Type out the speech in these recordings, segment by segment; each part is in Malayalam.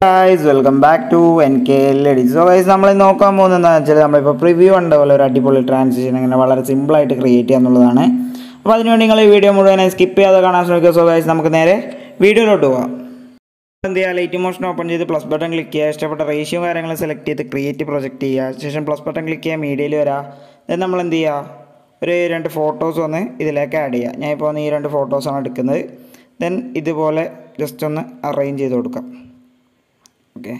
guys welcome back to N K L AD so guys നമ്മൾ നോക്കാൻ പോകുന്നത് എന്താണെന്ന് വെച്ചാൽ നമ്മളിപ്പോൾ പ്രിവ്യൂ കണ്ട പോലെ ഒരു അടിപൊളി ട്രാൻസിഷൻ അങ്ങനെ വളരെ സിമ്പിളായിട്ട് ക്രിയേറ്റ് ചെയ്യുക എന്നുള്ളതാണ് അപ്പോൾ അതിനുവേണ്ടി നിങ്ങൾ ഈ വീഡിയോ മുഴുവനായി സ്കിപ്പ് ചെയ്യാതെ കാണാൻ ശ്രമിക്കുക സോ ഗൈസ് നമുക്ക് നേരെ വീഡിയോയിലോട്ട് പോകാം എന്ത് ചെയ്യുക ലൈറ്റ് മോഷൻ ഓപ്പൺ ചെയ്ത് പ്ലസ് ബട്ടൺ ക്ലിക്ക് ചെയ്യുക ഇഷ്ടപ്പെട്ട റേഷ്യോ കാര്യങ്ങൾ സെലക്ട് ചെയ്ത് ക്രിയേറ്റ് പ്രൊജക്റ്റ് ചെയ്യുക ശേഷം പ്ലസ് ബട്ടൺ ക്ലിക്ക് ചെയ്യുക മീഡിയയിൽ വരാം ദെൻ നമ്മൾ എന്ത് ചെയ്യുക ഒരു രണ്ട് ഫോട്ടോസ് ഒന്ന് ഇതിലേക്ക് ആഡ് ചെയ്യുക ഞാൻ ഇപ്പോൾ ഈ രണ്ട് ഫോട്ടോസാണ് എടുക്കുന്നത് ദെൻ ഇതുപോലെ ജസ്റ്റ് ഒന്ന് അറേഞ്ച് ചെയ്ത് കൊടുക്കാം ഓക്കെ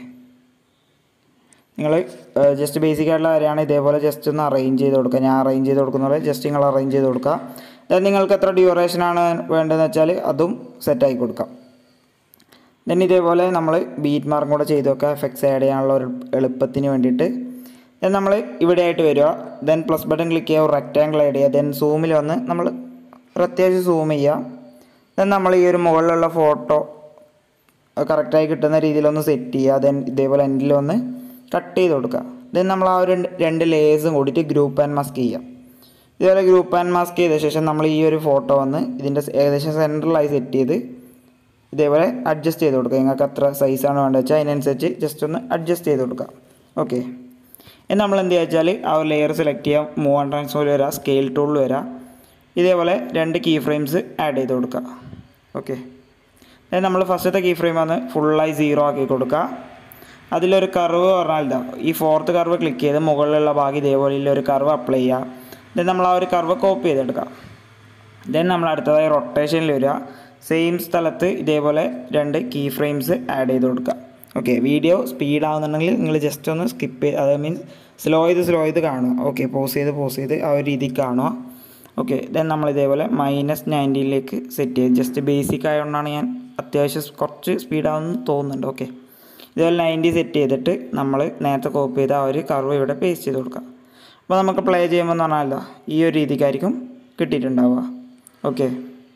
നിങ്ങൾ ജസ്റ്റ് ബേസിക് ആയിട്ടുള്ള കാര്യമാണ് ഇതേപോലെ ജസ്റ്റ് ഒന്ന് അറേഞ്ച് ചെയ്ത് കൊടുക്കുക ഞാൻ അറേഞ്ച് ചെയ്ത് കൊടുക്കുന്ന പോലെ ജസ്റ്റ് നിങ്ങൾ അറേഞ്ച് ചെയ്ത് കൊടുക്കുക ദെൻ നിങ്ങൾക്ക് എത്ര ഡ്യൂറേഷനാണ് വേണ്ടതെന്ന് വെച്ചാൽ അതും സെറ്റാക്കി കൊടുക്കാം ദെൻ ഇതേപോലെ നമ്മൾ ബീറ്റ് മാർക്കും കൂടെ ചെയ്ത് വെക്കുക എഫക്ട്സ് ആഡ് ചെയ്യാനുള്ള ഒരു എളുപ്പത്തിന് വേണ്ടിയിട്ട് ദെൻ നമ്മൾ ഇവിടെ ആയിട്ട് വരിക ദെൻ പ്ലസ് ബട്ടൺ ക്ലിക്ക് ചെയ്യുക ഒരു റെക്റ്റാങ്കിൾ ആഡ് ചെയ്യുക ദെൻ സൂമിൽ വന്ന് നമ്മൾ ഒരു അത്യാവശ്യം സൂം ചെയ്യുക ദെൻ നമ്മൾ ഈ ഒരു മുകളിലുള്ള ഫോട്ടോ കറക്റ്റായി കിട്ടുന്ന രീതിയിലൊന്ന് സെറ്റ് ചെയ്യുക ദെൻ ഇതേപോലെ എൻഡിൽ ഒന്ന് കട്ട് ചെയ്ത് കൊടുക്കുക ദെൻ നമ്മൾ ആ ഒരു രണ്ട് ലേയേഴ്സും കൂടിയിട്ട് ഗ്രൂപ്പ് ആൻഡ് മാസ്ക് ചെയ്യാം ഇതേപോലെ ഗ്രൂപ്പ് ആൻഡ് മാസ്ക് ചെയ്ത ശേഷം നമ്മൾ ഈ ഒരു ഫോട്ടോ വന്ന് ഇതിൻ്റെ ഏകദേശം സെൻട്രലായി സെറ്റ് ചെയ്ത് ഇതേപോലെ അഡ്ജസ്റ്റ് ചെയ്ത് കൊടുക്കുക നിങ്ങൾക്ക് എത്ര സൈസാണ് വേണ്ടത് വെച്ചാൽ അതിനനുസരിച്ച് ജസ്റ്റ് ഒന്ന് അഡ്ജസ്റ്റ് ചെയ്ത് കൊടുക്കുക ഓക്കെ ഇനി നമ്മൾ എന്ത് ചെയ്യുക വെച്ചാൽ ആ ഒരു ലെയർ സെലക്ട് ചെയ്യുക മൂവ് ആൻഡ് ട്രാൻസ്ഫോർ വരിക സ്കെയിൽ ടൂളിൽ വരിക ഇതേപോലെ രണ്ട് കീ ഫ്രെയിംസ് ആഡ് ചെയ്ത് കൊടുക്കുക ഓക്കെ അതായത് നമ്മൾ ഫസ്റ്റത്തെ കീ ഫ്രെയിം വന്ന് ഫുള്ളായി സീറോ ആക്കി കൊടുക്കുക അതിലൊരു കർവ് പറഞ്ഞാൽ ഇതാ ഈ ഫോർത്ത് കർവ് ക്ലിക്ക് ചെയ്ത് മുകളിലുള്ള ഭാഗം ഇതേപോലെ ഒരു കർവ് അപ്ലൈ ചെയ്യുക ദെൻ നമ്മൾ ആ ഒരു കർവ് കോപ്പി ചെയ്തെടുക്കുക ദെൻ നമ്മൾ അടുത്തതായി റൊട്ടേഷനിൽ വരിക സെയിം സ്ഥലത്ത് ഇതേപോലെ രണ്ട് കീ ഫ്രെയിംസ് ആഡ് ചെയ്ത് കൊടുക്കുക ഓക്കെ വീഡിയോ സ്പീഡ് ആവുന്നുണ്ടെങ്കിൽ നിങ്ങൾ ജസ്റ്റ് ഒന്ന് സ്കിപ്പ് ചെയ്ത് അത് മീൻസ് സ്ലോ ചെയ്ത് സ്ലോ ചെയ്ത് കാണുക ഓക്കെ പോസ് ചെയ്ത് പോസ് ചെയ്ത് ആ ഒരു രീതിക്ക് കാണുക ഓക്കെ ദെൻ നമ്മൾ ഇതേപോലെ മൈനസ് നയൻറ്റീനിലേക്ക് സെറ്റ് ചെയ്ത് ജസ്റ്റ് ബേസിക് ആയതുകൊണ്ടാണ് ഞാൻ അത്യാവശ്യം കുറച്ച് സ്പീഡാവുമെന്ന് തോന്നുന്നുണ്ട് ഓക്കെ ഇതേപോലെ നയൻറ്റി സെറ്റ് ചെയ്തിട്ട് നമ്മൾ നേരത്തെ കോപ്പി ചെയ്ത ആ ഒരു കർവ് ഇവിടെ പേസ്റ്റ് ചെയ്ത് കൊടുക്കുക അപ്പോൾ നമുക്ക് പ്ലേ ചെയ്യുമ്പോൾ എന്ന് പറഞ്ഞാൽ ഈ ഒരു രീതിക്കായിരിക്കും കിട്ടിയിട്ടുണ്ടാവുക ഓക്കെ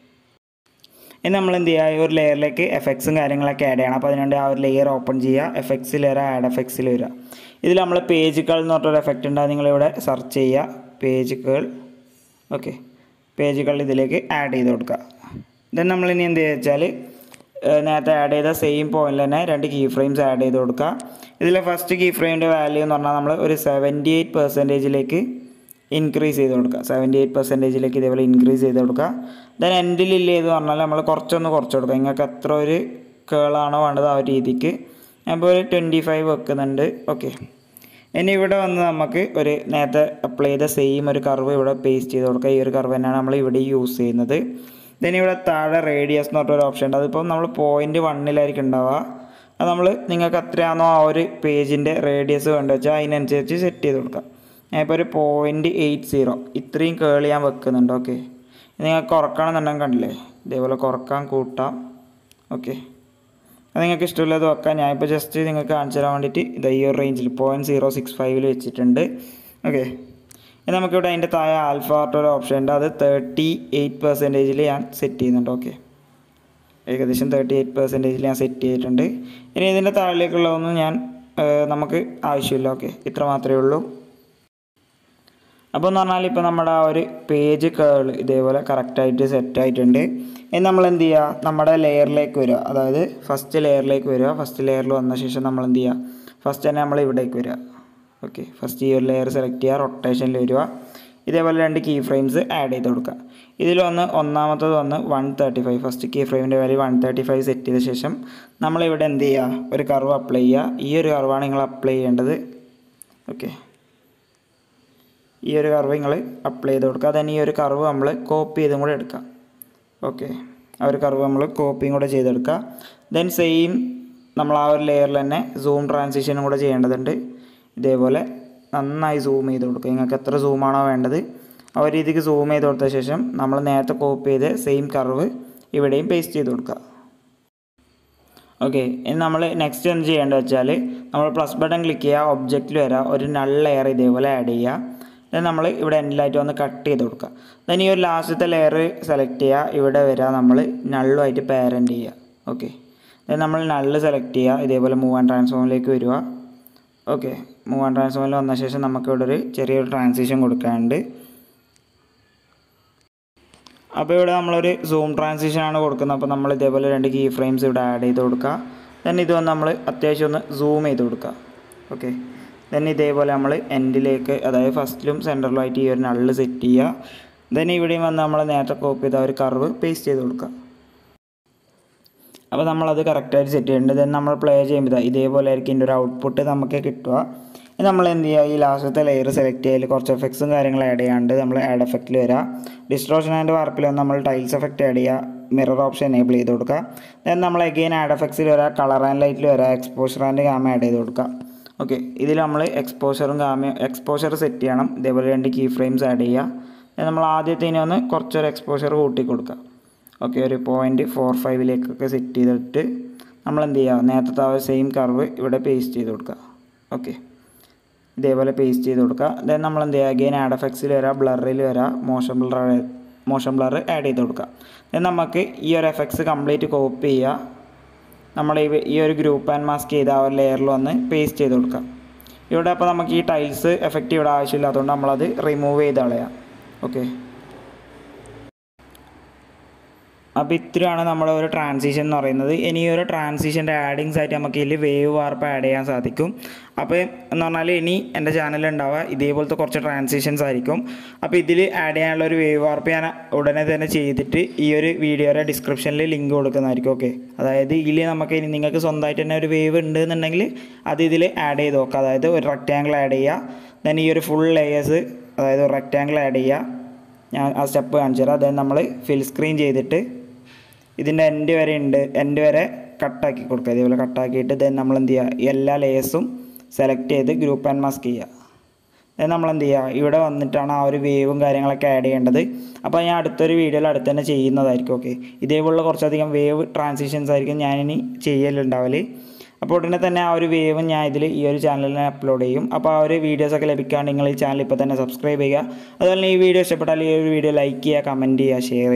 ഇനി നമ്മൾ എന്ത് ചെയ്യുക ഈ ഒരു ലെയറിലേക്ക് എഫക്ട്സും കാര്യങ്ങളൊക്കെ ആഡ് ചെയ്യണം അപ്പോൾ അതിനുവേണ്ടി ആ ഒരു ലെയർ ഓപ്പൺ ചെയ്യുക എഫക്ട്സിൽ വരിക ആഡ് എഫക്ട്സിൽ വരിക ഇതിൽ നമ്മൾ പേജുകൾ എന്ന് പറഞ്ഞൊരു എഫക്റ്റ് ഉണ്ട് അത് നിങ്ങളിവിടെ സെർച്ച് ചെയ്യുക പേജുകൾ ഓക്കെ പേജുകൾ ഇതിലേക്ക് ആഡ് ചെയ്ത് കൊടുക്കുക ദെൻ നമ്മൾ ഇനി എന്ത് ചെയ്യുക വെച്ചാൽ നേരത്തെ ആഡ് ചെയ്ത സെയിം പോയിന്റിൽ തന്നെ രണ്ട് കീ ഫ്രെയിംസ് ആഡ് ചെയ്ത് കൊടുക്കുക ഇതിലെ ഫസ്റ്റ് കീ ഫ്രെയിമിൻ്റെ വാല്യൂ എന്ന് പറഞ്ഞാൽ നമ്മൾ ഒരു സെവൻറ്റി എയ്റ്റ് പെർസെൻറ്റേജിലേക്ക് ഇൻക്രീസ് ചെയ്ത് കൊടുക്കുക സെവൻറ്റി എയ്റ്റ് പെർസെൻറ്റേജിലേക്ക് ഇതേപോലെ ഇൻക്രീസ് ചെയ്ത് കൊടുക്കുക ദെൻ എൻഡിലില്ല എന്ന് പറഞ്ഞാൽ നമ്മൾ കുറച്ചൊന്ന് കുറച്ച് കൊടുക്കുക നിങ്ങൾക്ക് എത്ര ഒരു കേളാണോ വേണ്ടത് ആ ഒരു രീതിക്ക് ഞാനിപ്പോൾ ഒരു ട്വൻറ്റി ഫൈവ് വെക്കുന്നുണ്ട് ഓക്കെ ഇനി ഇവിടെ വന്ന് നമുക്ക് ഒരു നേരത്തെ അപ്ലൈ ചെയ്ത സെയിം ഒരു കർവ് ഇവിടെ പേസ്റ്റ് ചെയ്ത് കൊടുക്കുക ഈ ഒരു കർവ് തന്നെയാണ് നമ്മൾ ഇവിടെ യൂസ് ചെയ്യുന്നത് ദെൻ ഇവിടെ താഴെ റേഡിയസ് എന്ന് പറഞ്ഞൊരു ഓപ്ഷൻ ഉണ്ട് അതിപ്പോൾ നമ്മൾ പോയിൻറ്റ് വണ്ണിലായിരിക്കും ഉണ്ടാവുക അത് നമ്മൾ നിങ്ങൾക്ക് എത്രയാണോ ആ ഒരു പേജിൻ്റെ റേഡിയസ് വേണ്ടത് വെച്ചാൽ അതിനനുസരിച്ച് സെറ്റ് ചെയ്ത് കൊടുക്കുക ഞാനിപ്പോൾ ഒരു പോയിൻറ്റ് എയ്റ്റ് സീറോ ഇത്രയും കേൾ ഞാൻ വെക്കുന്നുണ്ട് ഓക്കെ നിങ്ങൾക്ക് കുറക്കണമെന്നുണ്ടെങ്കിൽ കണ്ടില്ലേ ഇതേപോലെ കുറക്കാൻ കൂട്ടാം ഓക്കെ അത് നിങ്ങൾക്ക് ഇഷ്ടമില്ലാതെ വെക്കാം ഞാനിപ്പോൾ ജസ്റ്റ് നിങ്ങൾക്ക് കാണിച്ചു തരാൻ വേണ്ടിയിട്ട് ഇത് ഈ ഒരു റേഞ്ചിൽ പോയിൻറ്റ് സീറോ സിക്സ് ഫൈവിൽ വെച്ചിട്ടുണ്ട് ഓക്കെ ഇനി നമുക്കിവിടെ അതിൻ്റെ താഴെ ആൽഫ ഒരു ഓപ്ഷൻ ഉണ്ട് അത് തേർട്ടി എയ്റ്റ് പെർസെൻറ്റേജിൽ ഞാൻ സെറ്റ് ചെയ്യുന്നുണ്ട് ഓക്കെ ഏകദേശം തേർട്ടി എയ്റ്റ് പെർസെൻറ്റേജിൽ ഞാൻ സെറ്റ് ചെയ്തിട്ടുണ്ട് ഇനി ഇതിൻ്റെ താഴേക്കുള്ളതൊന്നും ഞാൻ നമുക്ക് ആവശ്യമില്ല ഓക്കെ ഇത്ര മാത്രമേ ഉള്ളൂ അപ്പോൾ എന്ന് പറഞ്ഞാൽ ഇപ്പോൾ നമ്മുടെ ആ ഒരു പേജ് കേൾ ഇതേപോലെ കറക്റ്റായിട്ട് സെറ്റ് ആയിട്ടുണ്ട് ഇനി നമ്മൾ എന്ത് ചെയ്യുക നമ്മുടെ ലെയറിലേക്ക് വരിക അതായത് ഫസ്റ്റ് ലെയറിലേക്ക് വരിക ഫസ്റ്റ് ലെയറിൽ വന്ന ശേഷം നമ്മൾ എന്ത് ചെയ്യുക ഫസ്റ്റ് തന്നെ നമ്മൾ ഇവിടേക്ക് വരിക ഓക്കെ ഫസ്റ്റ് ഈ ഒരു ലെയർ സെലക്ട് ചെയ്യുക റൊട്ടേഷനിൽ വരിക ഇതേപോലെ രണ്ട് കീ ഫ്രെയിംസ് ആഡ് ചെയ്ത് കൊടുക്കുക ഇതിൽ വന്ന് ഒന്നാമത്തത് വന്ന് one thirty five first key ഫ്രെയിമിൻ്റെ value one thirty five set ചെയ്ത ശേഷം നമ്മളിവിടെ എന്ത് ചെയ്യുക ഒരു കർവ് അപ്ലൈ ചെയ്യുക ഈ ഒരു കർവാണ് നിങ്ങൾ അപ്ലൈ ചെയ്യേണ്ടത് ഓക്കെ ഈ ഒരു കർവ് നിങ്ങൾ അപ്ലൈ ചെയ്ത് കൊടുക്കുക then ഈ ഒരു കർവ് നമ്മൾ കോപ്പി ചെയ്തും കൂടെ എടുക്കാം ഓക്കെ ആ ഒരു കർവ് നമ്മൾ കോപ്പിയും കൂടെ ചെയ്തെടുക്കുക ദെൻ സെയിം നമ്മൾ ആ ഒരു ലെയറിൽ തന്നെ സൂം ട്രാൻസിഷനും കൂടെ ചെയ്യേണ്ടതുണ്ട് ഇതേപോലെ നന്നായി സൂം ചെയ്ത് കൊടുക്കുക നിങ്ങൾക്ക് എത്ര സൂമാണോ വേണ്ടത് ആ ഒരു രീതിക്ക് സൂം ചെയ്ത് കൊടുത്ത ശേഷം നമ്മൾ നേരത്തെ കോപ്പി ചെയ്ത് സെയിം കർവ് ഇവിടെയും പേസ്റ്റ് ചെയ്ത് കൊടുക്കുക ഓക്കെ ഇനി നമ്മൾ നെക്സ്റ്റ് എന്ത് ചെയ്യേണ്ടത് വെച്ചാൽ നമ്മൾ പ്ലസ് ബട്ടൺ ക്ലിക്ക് ചെയ്യുക ഒബ്ജക്റ്റിൽ വരാം ഒരു നൾ ലെയർ ഇതേപോലെ ആഡ് ചെയ്യുക ദെൻ നമ്മൾ ഇവിടെ എൻഡിലായിട്ട് വന്ന് കട്ട് ചെയ്ത് കൊടുക്കുക ദെൻ ഈ ഒരു ലാസ്റ്റത്തെ ലെയർ സെലക്ട് ചെയ്യുക ഇവിടെ വരിക നമ്മൾ നള്ളുമായിട്ട് പാരൻറ്റ് ചെയ്യുക ഓക്കെ ദെൻ നമ്മൾ നള്ള് സെലക്ട് ചെയ്യുക ഇതേപോലെ മൂവ് ആൻഡ് ട്രാൻസ്ഫോമിലേക്ക് വരിക ഓക്കെ മൂവ് ആൻഡ് ട്രാൻസ്ഫോമിൽ വന്ന ശേഷം നമുക്ക് ഇവിടെ ഒരു ചെറിയൊരു ട്രാൻസിഷൻ കൊടുക്കാനുണ്ട് അപ്പോൾ ഇവിടെ നമ്മളൊരു സൂം ട്രാൻസിഷൻ ആണ് കൊടുക്കുന്നത് അപ്പോൾ നമ്മൾ ഇതേപോലെ രണ്ട് കീ ഫ്രെയിംസ് ഇവിടെ ആഡ് ചെയ്ത് കൊടുക്കുക ദെൻ ഇത് വന്ന് നമ്മൾ അത്യാവശ്യം ഒന്ന് സൂം ചെയ്ത് കൊടുക്കുക ഓക്കെ ദെൻ ഇതേപോലെ നമ്മൾ എൻഡിലേക്ക് അതായത് ഫസ്റ്റിലും സെൻറ്ററിലുമായിട്ട് ഈ ഒരു നള്ള് സെറ്റ് ചെയ്യുക ദെൻ ഇവിടെയും വന്ന് നമ്മൾ നേരത്തെ കോപ്പി ചെയ്ത ഒരു കർവ് പേസ്റ്റ് ചെയ്ത് കൊടുക്കുക അപ്പോൾ നമ്മളത് കറക്റ്റായിട്ട് സെറ്റ് ചെയ്യുന്നുണ്ട് ദെൻ നമ്മൾ പ്ലേ ചെയ്യുമ്പോൾ ഇതേപോലെ ആയിരിക്കും ഇതിൻ്റെ ഒരു ഔട്ട്പുട്ട് നമുക്ക് കിട്ടുക ഇനി നമ്മൾ എന്ത് ചെയ്യുക ഈ ലാസ്റ്റത്തെ ലെയർ സെലക്ട് ചെയ്യൽ കുറച്ച് എഫക്ട്സും കാര്യങ്ങളും ആഡ് ചെയ്യാണ്ട് നമ്മൾ ആഡ് എഫക്റ്റിൽ വരിക ഡിസ്ട്രോഷൻ ആൻഡ് വാർപ്പിൽ വന്ന് നമ്മൾ ടൈൽസ് എഫക്റ്റ് ആഡ് ചെയ്യുക മിറർ ഓപ്ഷൻ എനേബിൾ ചെയ്ത് കൊടുക്കുക ദെൻ നമ്മൾ എഗെയിൻ ആഡ് എഫക്ട്സിൽ വരാം കളർ ആൻഡ് ലൈറ്റിൽ വരാം എക്സ്പോഷർ ആൻഡ് ഗാമ ആഡ് ചെയ്ത് കൊടുക്കുക ഓക്കെ ഇതിൽ നമ്മൾ എക്സ്പോഷറും ഗാമ എക്സ്പോഷർ സെറ്റ് ചെയ്യണം ഇതേപോലെ രണ്ട് കീ ഫ്രെയിംസ് ആഡ് ചെയ്യുക നമ്മൾ ആദ്യത്തേന് ഒന്ന് കുറച്ചൊരു എക്സ്പോഷർ കൂട്ടി കൊടുക്കുക ഓക്കെ ഒരു പോയിൻറ്റ് ഫോർ ഫൈവിലേക്കൊക്കെ സെറ്റ് ചെയ്തിട്ട് നമ്മൾ എന്ത് ചെയ്യുക നേരത്തെ ആ സെയിം കർവ് ഇവിടെ പേസ്റ്റ് ചെയ്ത് കൊടുക്കുക ഓക്കെ ഇതേപോലെ പേസ്റ്റ് ചെയ്ത് കൊടുക്കുക ദെൻ നമ്മൾ എന്ത് ചെയ്യുക അഗെയിൻ ആഡ് എഫക്ട്സിൽ വരാം ബ്ലറിൽ വരാം motion blur motion blur add ചെയ്ത് കൊടുക്കുക ദെൻ നമുക്ക് ഈ ഒരു എഫക്ട്സ് കംപ്ലീറ്റ് കോപ്പി ചെയ്യുക നമ്മൾ ഈ ഈ ഒരു ഗ്രൂപ്പ് ആൻഡ് മാസ്ക് ചെയ്ത ആ ഒരു ലെയറിൽ വന്ന് പേസ്റ്റ് ചെയ്ത് കൊടുക്കുക ഇവിടെ അപ്പോൾ നമുക്ക് ഈ ടൈൽസ് എഫക്റ്റ് ഇവിടെ ആവശ്യമില്ലാത്തതുകൊണ്ട് നമ്മളത് റിമൂവ് ചെയ്ത് കളയാം ഓക്കെ അപ്പോൾ ഇത്രയാണ് നമ്മുടെ ഒരു ട്രാൻസിഷൻ എന്ന് പറയുന്നത് ഇനി ഈ ഒരു ട്രാൻസിഷൻ്റെ ആഡിങ്സ് ആയിട്ട് നമുക്ക് ഇതിൽ വേവ് വാർപ്പ് ആഡ് ചെയ്യാൻ സാധിക്കും അപ്പോൾ എന്ന് പറഞ്ഞാൽ ഇനി എൻ്റെ ചാനലിൽ ഉണ്ടാവുക ഇതേപോലത്തെ കുറച്ച് ട്രാൻസിഷൻസ് ആയിരിക്കും അപ്പോൾ ഇതിൽ ആഡ് ചെയ്യാനുള്ള ഒരു വേവ് വാർപ്പ് ഞാൻ ഉടനെ തന്നെ ചെയ്തിട്ട് ഈ ഒരു വീഡിയോയുടെ ഡിസ്ക്രിപ്ഷനിൽ ലിങ്ക് കൊടുക്കുന്നതായിരിക്കും ഓക്കെ അതായത് ഇതിൽ നമുക്ക് ഇനി നിങ്ങൾക്ക് സ്വന്തമായിട്ട് തന്നെ ഒരു വേവ് ഉണ്ട് എന്നുണ്ടെങ്കിൽ അത് ഇതിൽ ആഡ് ചെയ്ത് നോക്കുക അതായത് ഒരു റെക്റ്റാങ്കിൾ ആഡ് ചെയ്യുക ദെൻ ഈ ഒരു ഫുൾ ലെയേഴ്സ് അതായത് ഒരു റെക്റ്റാങ്കിൾ ആഡ് ചെയ്യുക ഞാൻ ആ സ്റ്റെപ്പ് കാണിച്ചു തരാം അതായത് നമ്മൾ ഫിൽ സ്ക്രീൻ ചെയ്തിട്ട് ഇതിൻ്റെ എൻഡ് വരെ ഉണ്ട് എൻഡ് വരെ കട്ടാക്കി കൊടുക്കുക ഇതേപോലെ കട്ടാക്കിയിട്ട് ദെൻ നമ്മൾ എന്ത് ചെയ്യുക എല്ലാ ലേയേഴ്സും സെലക്ട് ചെയ്ത് ഗ്രൂപ്പ് ആൻഡ് മാസ്ക് ചെയ്യുക ദെൻ നമ്മൾ എന്ത് ചെയ്യുക ഇവിടെ വന്നിട്ടാണ് ആ ഒരു വേവും കാര്യങ്ങളൊക്കെ ആഡ് ചെയ്യേണ്ടത് അപ്പോൾ ഞാൻ അടുത്തൊരു വീഡിയോയിൽ അടുത്ത് തന്നെ ചെയ്യുന്നതായിരിക്കും ഓക്കെ ഇതേപോലുള്ള കുറച്ചധികം വേവ് ട്രാൻസിഷൻസ് ആയിരിക്കും ഞാനിനി ചെയ്യലുണ്ടാവല് അപ്പോൾ ഉടനെ തന്നെ ആ ഒരു വേവും ഞാൻ ഇതിൽ ഈ ഒരു ചാനലിൽ അപ്ലോഡ് ചെയ്യും അപ്പോൾ ആ ഒരു വീഡിയോസൊക്കെ ലഭിക്കാൻ നിങ്ങൾ ഈ ചാനൽ ഇപ്പോൾ തന്നെ സബ്സ്ക്രൈബ് ചെയ്യുക അതുപോലെ തന്നെ ഈ വീഡിയോ ഇഷ്ടപ്പെട്ടാൽ ഈ ഒരു വീഡിയോ ലൈക്ക് ചെയ്യുക കമൻറ്റ് ചെയ്യുക ഷെയർ